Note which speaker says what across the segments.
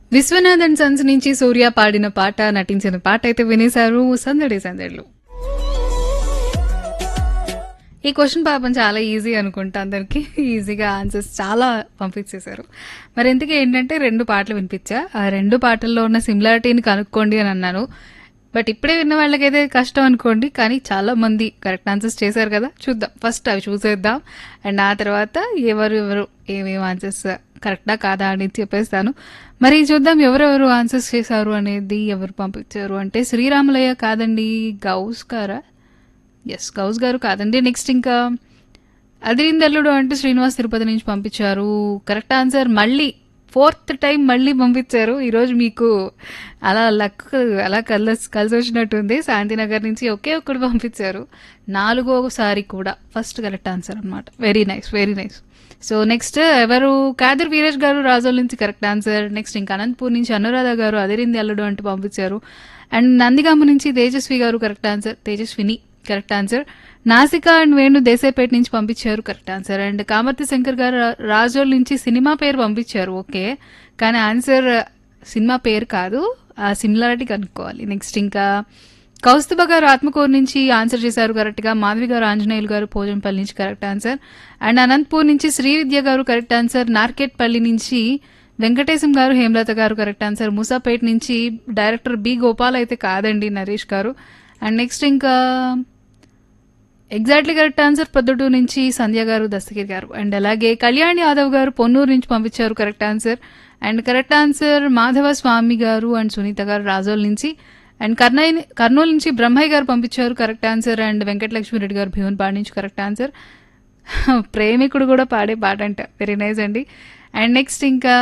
Speaker 1: Vishwanath and Sons నుంచి సూర్య పాడిన పాట నటించిన పాట అయితే వినేశారు సందడి సందడిలో ఈ క్వశ్చన్ పాపం చాలా ఈజీ అనుకుంటా అందరికి ఈజీగా ఆన్సర్స్ చాలా పంపించేశారు మరి ఎందుకు ఏంటంటే రెండు పాటలు వినిపించా ఆ రెండు పాటల్లో ఉన్న సిమిలారిటీని కనుక్కోండి అని అన్నాను బట్ ఇప్పుడే విన్న వాళ్ళకైతే కష్టం అనుకోండి కానీ చాలా మంది కరెక్ట్ ఆన్సర్స్ చేశారు కదా చూద్దాం ఫస్ట్ అవి చూసేద్దాం అండ్ ఆ తర్వాత ఎవరు ఎవరు ఏమేమి ఆన్సర్స్ కరెక్టా కాదా అని చెప్పేస్తాను మరి చూద్దాం ఎవరెవరు ఆన్సర్స్ చేశారు అనేది ఎవరు పంపించారు అంటే శ్రీరాములయ్య కాదండి గౌస్ గారా ఎస్ గౌస్ గారు కాదండి నెక్స్ట్ ఇంకా అదిరిందల్లుడు అంటే శ్రీనివాస్ తిరుపతి నుంచి పంపించారు కరెక్ట్ ఆన్సర్ మళ్ళీ ఫోర్త్ టైం మళ్ళీ పంపించారు ఈరోజు మీకు అలా లక్ అలా కలిసి కలిసి వచ్చినట్టుంది శాంతినగర్ నుంచి ఒకే ఒక్కడు పంపించారు నాలుగోసారి కూడా ఫస్ట్ కరెక్ట్ ఆన్సర్ అనమాట very nice very nice so next ఎవరు కాదర్ వీరేష్ గారు రాజోల్ నుంచి కరెక్ట్ ఆన్సర్ నెక్స్ట్ ఇంకా అనంతపూర్ నుంచి అనురాధ గారు అదిరింది అల్లుడు అంటూ పంపించారు అండ్ నందిగామ నుంచి Tejaswi garu correct answer Tejaswini correct answer Nasika and Venu Desaipet నుంచి పంపించారు correct answer and Kamarthi Shankar garu రా- రాజోల్ నుంచి సినిమా పేరు పంపించారు ఓకే కానీ ఆన్సర్ సినిమా పేరు కాదు ఆ సిమిలారిటీ కనుక్కోవాలి నెక్స్ట్ ఇంకా కౌస్తుభ గారు ఆత్మకూరు నుంచి ఆన్సర్ చేశారు కరెక్ట్ గా మాధవి గారు ఆంజనేయులు గారు పోజంపల్లి నుంచి కరెక్ట్ ఆన్సర్ అండ్ అనంతపూర్ నుంచి శ్రీ విద్య గారు కరెక్ట్ ఆన్సర్ నార్కెట్పల్లి నుంచి వెంకటేశం గారు హేమలత గారు కరెక్ట్ ఆన్సర్ మూసాపేట నుంచి డైరెక్టర్ బి గోపాల్ అయితే కాదండి నరేష్ గారు అండ్ నెక్స్ట్ ఇంకా ఎగ్జాక్ట్లీ కరెక్ట్ ఆన్సర్ పొద్దుటూరు నుంచి సంధ్య గారు దస్తగిరి గారు అండ్ అలాగే కళ్యాణ్ యాదవ్ గారు పొన్నూరు నుంచి పంపించారు correct answer and correct answer Madhava Swamy garu and Sunitha గారు రాజోల్ నుంచి అండ్ కర్నై కర్నూలు నుంచి బ్రహ్మయ్య గారు పంపించారు correct answer and Venkatalakshmi Reddy garu Bheevanpadu నుంచి కరెక్ట్ ఆన్సర్ ప్రేమికుడు కూడా పాడే పాట అంట వెరీ నైస్ అండి అండ్ నెక్స్ట్ ఇంకా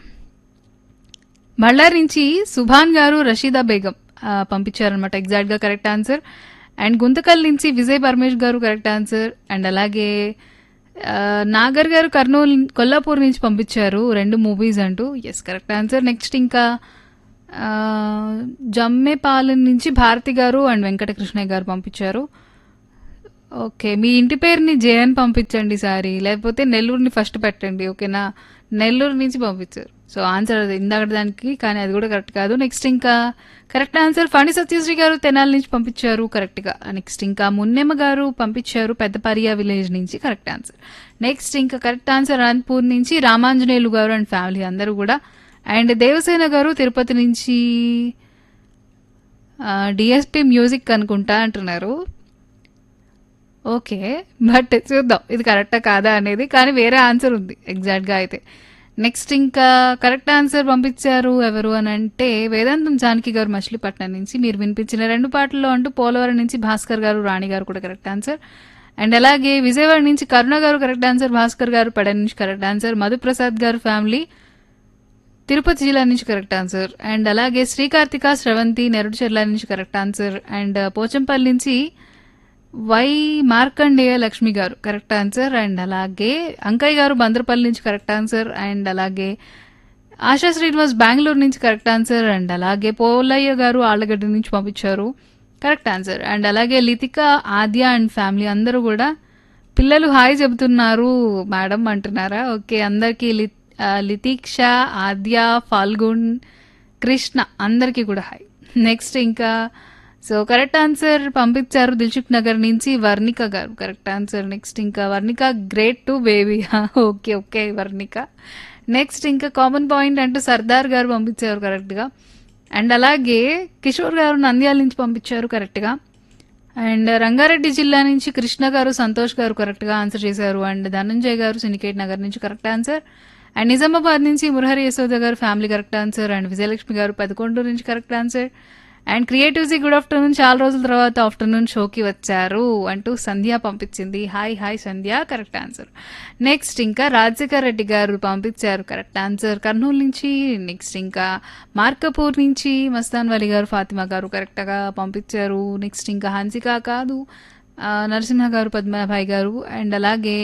Speaker 1: బళ్ళారి నుంచి సుభాన్ గారు రషీదా బేగం ఆ, పంపించారనమాట ఎగ్జాక్ట్గా కరెక్ట్ ఆన్సర్ అండ్ గుంతకల్ నుంచి విజయ్ పరమేష్ గారు కరెక్ట్ ఆన్సర్ అండ్ అలాగే ఆ, నాగర్ గారు కర్నూలు కొల్లాపూర్ నుంచి పంపించారు రెండు మూవీస్ అంటూ ఎస్ కరెక్ట్ ఆన్సర్ నెక్స్ట్ ఇంకా ఆ, జమ్మేపాలెం నుంచి భారతి గారు అండ్ వెంకటకృష్ణయ్య గారు పంపించారు ఓకే మీ ఇంటి పేరుని జేఎన్ పంపించండి సారి లేకపోతే నెల్లూరుని ఫస్ట్ పెట్టండి ఓకేనా నెల్లూరు నుంచి పంపించారు సో ఆన్సర్ అది ఇందాక దానికి కానీ అది కూడా కరెక్ట్ కాదు నెక్స్ట్ ఇంకా కరెక్ట్ ఆన్సర్ ఫణి సత్యశ్రీ గారు తెనాలి నుంచి పంపించారు కరెక్ట్గా నెక్స్ట్ ఇంకా మున్నెమ్మ గారు పంపించారు పెద్దపరియా విలేజ్ నుంచి కరెక్ట్ ఆన్సర్ నెక్స్ట్ ఇంకా కరెక్ట్ ఆన్సర్ అనంతపూర్ నుంచి రామాంజనేయులు గారు అండ్ ఫ్యామిలీ అందరూ కూడా అండ్ దేవసేన గారు తిరుపతి నుంచి డిఎస్పి మ్యూజిక్ అనుకుంటా అంటున్నారు ఓకే బట్ చూద్దాం ఇది కరెక్టా కాదా అనేది కానీ వేరే ఆన్సర్ ఉంది ఎగ్జాక్ట్గా అయితే నెక్స్ట్ ఇంకా కరెక్ట్ ఆన్సర్ పంపించారు ఎవరు అని అంటే వేదాంతం జానకి గారు మచిలీపట్నం నుంచి మీరు వినిపించిన రెండు పాటల్లో అంటూ పోలవరం నుంచి భాస్కర్ గారు రాణి గారు కూడా కరెక్ట్ ఆన్సర్ అండ్ అలాగే విజయవాడ నుంచి కరుణ గారు కరెక్ట్ ఆన్సర్ భాస్కర్ గారు పెడ నుంచి కరెక్ట్ ఆన్సర్ మధుప్రసాద్ గారు ఫ్యామిలీ తిరుపతి జిల్లా నుంచి కరెక్ట్ ఆన్సర్ అండ్ అలాగే శ్రీకార్తిక శ్రవంతి నెరడు చెర్ల నుంచి కరెక్ట్ ఆన్సర్ అండ్ పోచంపల్లి నుంచి వై మార్కండేయ లక్ష్మి గారు కరెక్ట్ ఆన్సర్ అండ్ అలాగే అంకయ్య గారు బంద్రపల్లి నుంచి కరెక్ట్ ఆన్సర్ అండ్ అలాగే ఆశా శ్రీనివాస్ బెంగళూరు నుంచి కరెక్ట్ ఆన్సర్ అండ్ అలాగే పోలయ్య గారు ఆళ్ళగడ్డ నుంచి పంపించారు కరెక్ట్ ఆన్సర్ అండ్ అలాగే లితిక ఆద్య అండ్ ఫ్యామిలీ అందరూ కూడా పిల్లలు హాయ్ చెబుతున్నారు మేడం అంటున్నారా ఓకే అందరికీ లి ఆ, లితీక్ష ఆద్య ఫాల్గున్ కృష్ణ అందరికీ కూడా హాయ్ నెక్స్ట్ ఇంకా సో కరెక్ట్ ఆన్సర్ పంపించారు దిల్సుఖ్ నగర్ నుంచి వర్ణిక గారు కరెక్ట్ ఆన్సర్ నెక్స్ట్ ఇంకా Varnika great to baby okay okay Varnika next ఇంకా కామన్ పాయింట్ అంటూ సర్దార్ గారు పంపించారు కరెక్ట్గా అండ్ అలాగే కిషోర్ గారు నంద్యాల నుంచి పంపించారు కరెక్ట్గా అండ్ రంగారెడ్డి జిల్లా నుంచి కృష్ణ గారు సంతోష్ గారు కరెక్ట్గా ఆన్సర్ చేశారు అండ్ ధనంజయ్ గారు సిండికేట్ నగర్ నుంచి కరెక్ట్ ఆన్సర్ అండ్ నిజామాబాద్ నుంచి Murahari Yashoda garu family correct answer and Vijayalakshmi garu పదకొండు నుంచి కరెక్ట్ ఆన్సర్ అండ్ క్రియేటివ్సీ గుడ్ ఆఫ్టర్నూన్ చాలా రోజుల తర్వాత ఆఫ్టర్నూన్ షోకి వచ్చారు అంటూ సంధ్య పంపించింది hi hi Sandhya correct answer next ఇంకా రాజశేఖర్ రెడ్డి గారు పంపించారు కరెక్ట్ ఆన్సర్ కర్నూలు నుంచి నెక్స్ట్ ఇంకా మార్కపూర్ నుంచి మస్తాన్ వలి గారు ఫాతిమా గారు కరెక్ట్గా పంపించారు నెక్స్ట్ ఇంకా హన్సిక కాదు ఆ, నరసింహ గారు పద్మనాభాయ్ గారు అండ్ అలాగే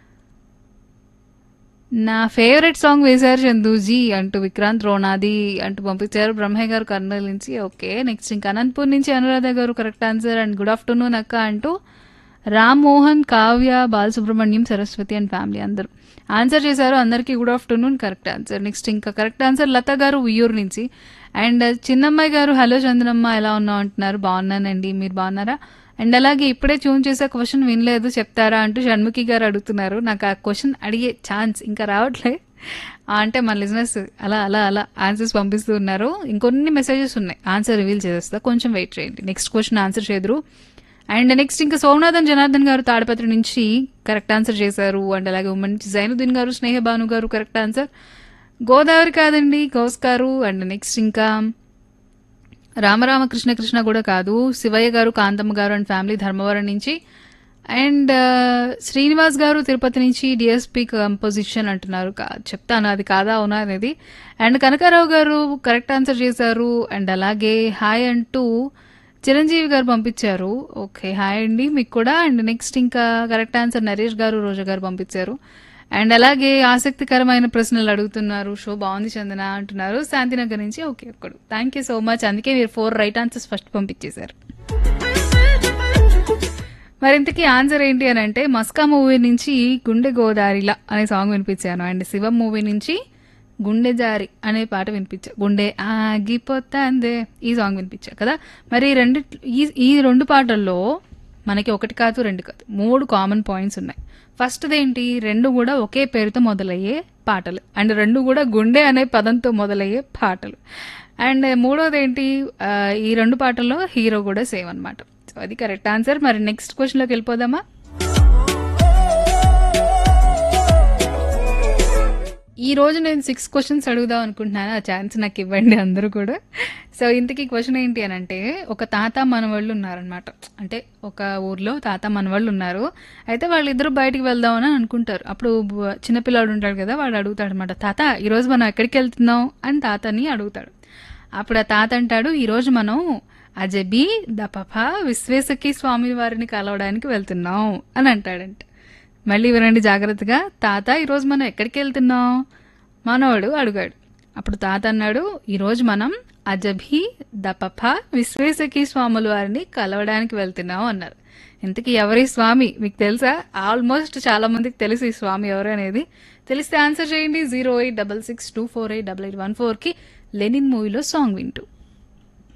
Speaker 1: నా ఫేవరెట్ సాంగ్ వేశారు చందూజీ అంటూ విక్రాంత్ రోనాది అంటూ పంపించారు బ్రహ్మయ్య గారు కర్నూలు నుంచి ఓకే నెక్స్ట్ ఇంకా అనంతపూర్ నుంచి Anuradha garu correct answer and good afternoon అక్క అంటూ రామ్ మోహన్ కావ్య బాలసుబ్రహ్మణ్యం సరస్వతి అండ్ ఫ్యామిలీ అందరూ ఆన్సర్ చేశారు అందరికీ good afternoon correct answer next ఇంకా కరెక్ట్ ఆన్సర్ లత గారు ఉయ్యూరు నుంచి అండ్ చిన్నమ్మాయి గారు హలో చందనమ్మ ఎలా ఉన్నావు అంటున్నారు బాగున్నానండి మీరు బాగున్నారా అండ్ అలాగే ఇప్పుడే ట్యూన్ చేసే క్వశ్చన్ వినలేదు చెప్తారా అంటూ షణ్ముఖి గారు అడుగుతున్నారు నాకు ఆ క్వశ్చన్ అడిగే ఛాన్స్ ఇంకా రావట్లే ఆ, అంటే మన లిజినెస్ అలా అలా అలా ఆన్సర్స్ పంపిస్తూ ఉన్నారు ఇంకొన్ని మెసేజెస్ ఉన్నాయి ఆన్సర్ రివీల్ చేసేస్తా కొంచెం వెయిట్ చేయండి నెక్స్ట్ క్వశ్చన్ ఆన్సర్ చేదురు అండ్ నెక్స్ట్ ఇంకా సోమనాథన్ జనార్దన్ గారు తాడపత్రి నుంచి కరెక్ట్ ఆన్సర్ చేశారు అండ్ అలాగే ఉమ్మడి నుంచి జైనుద్దీన్ గారు స్నేహబాను గారు కరెక్ట్ ఆన్సర్ గోదావరి కాదండి గౌస్ గారు అండ్ నెక్స్ట్ ఇంకా రామరామ కృష్ణ కృష్ణ కూడా కాదు శివయ్య గారు కాంతమ్మ గారు అండ్ ఫ్యామిలీ ధర్మవరం నుంచి అండ్ శ్రీనివాస్ గారు తిరుపతి నుంచి డిఎస్పి కంపోజిషన్ అంటున్నారు కా- చెప్తాను అది కాదా అవునా అనేది and Kanakarao garu correct answer చేశారు అండ్ అలాగే హాయ్ అంటూ చిరంజీవి గారు పంపించారు ఓకే హాయ్ అండి మీకు కూడా అండ్ నెక్స్ట్ ఇంకా కరెక్ట్ ఆన్సర్ నరేష్ గారు రోజా గారు పంపించారు అండ్ అలాగే ఆసక్తికరమైన ప్రశ్నలు అడుగుతున్నారు షో బాగుంది చందన అంటున్నారు శాంతినగర్ నుంచి ఓకే ఒక్కడు థ్యాంక్ యూ సో మచ్ అందుకే మీరు ఫోర్ రైట్ ఆన్సర్స్ ఫస్ట్ పంపించేశారు మరి ఇంతకీ ఆన్సర్ ఏంటి అని అంటే మస్కా మూవీ నుంచి గుండె గోదారిలా అనే సాంగ్ వినిపించాను అండ్ శివం మూవీ నుంచి గుండె జారి అనే పాట వినిపించా గుండె ఆగిపోతాందే ఈ సాంగ్ వినిపించా కదా మరి ఈ రెండు ఈ ఈ రెండు పాటల్లో మనకి ఒకటి కాదు రెండు కాదు మూడు కామన్ పాయింట్స్ ఉన్నాయి ఫస్ట్ది ఏంటి రెండు కూడా ఒకే పేరుతో మొదలయ్యే పాటలు అండ్ రెండు కూడా గుండె అనే పదంతో మొదలయ్యే పాటలు అండ్ మూడోది ఏంటి ఆ, ఈ రెండు పాటల్లో హీరో కూడా సేమ్ అన్నమాట సో అది కరెక్ట్ ఆన్సర్ మరి నెక్స్ట్ క్వశ్చన్లోకి వెళ్ళిపోదామా ఈ రోజు నేను సిక్స్ క్వశ్చన్స్ అడుగుదాం అనుకుంటున్నాను ఆ ఛాన్స్ నాకు ఇవ్వండి అందరూ కూడా సో ఇంతకీ క్వశ్చన్ ఏంటి అని అంటే ఒక తాత మనవాళ్ళు ఉన్నారనమాట అంటే ఒక ఊర్లో తాత మనవాళ్ళు ఉన్నారు అయితే వాళ్ళిద్దరూ బయటికి వెళ్దామని అనుకుంటారు అప్పుడు బు- చిన్నపిల్లాడు ఉంటాడు కదా వాడు అడుగుతాడు అనమాట తాత ఈరోజు మనం ఎక్కడికి వెళ్తున్నాం అని తాతని అడుగుతాడు అప్పుడు ఆ తాత అంటాడు ఈరోజు మనం అజబి దపఫ విశ్వేశకి స్వామి వారిని కలవడానికి వెళ్తున్నాం అని అంటాడంట మళ్ళీ వినండి జాగ్రత్తగా తాత ఈరోజు మనం ఎక్కడికి వెళ్తున్నాం మనవాడు అడిగాడు అప్పుడు తాత అన్నాడు ఈరోజు మనం అజభి దపఫ విశ్వేశకి స్వాముల వారిని కలవడానికి వెళ్తున్నాం అన్నారు ఇంతకీ ఎవరి స్వామి మీకు తెలుసా ఆల్మోస్ట్ చాలా మందికి తెలుసు ఈ స్వామి ఎవరు అనేది తెలిస్తే ఆన్సర్ చేయండి zero eight double six two four eight double eight one ఫోర్కి లెనిన్ మూవీలో సాంగ్ వింటూ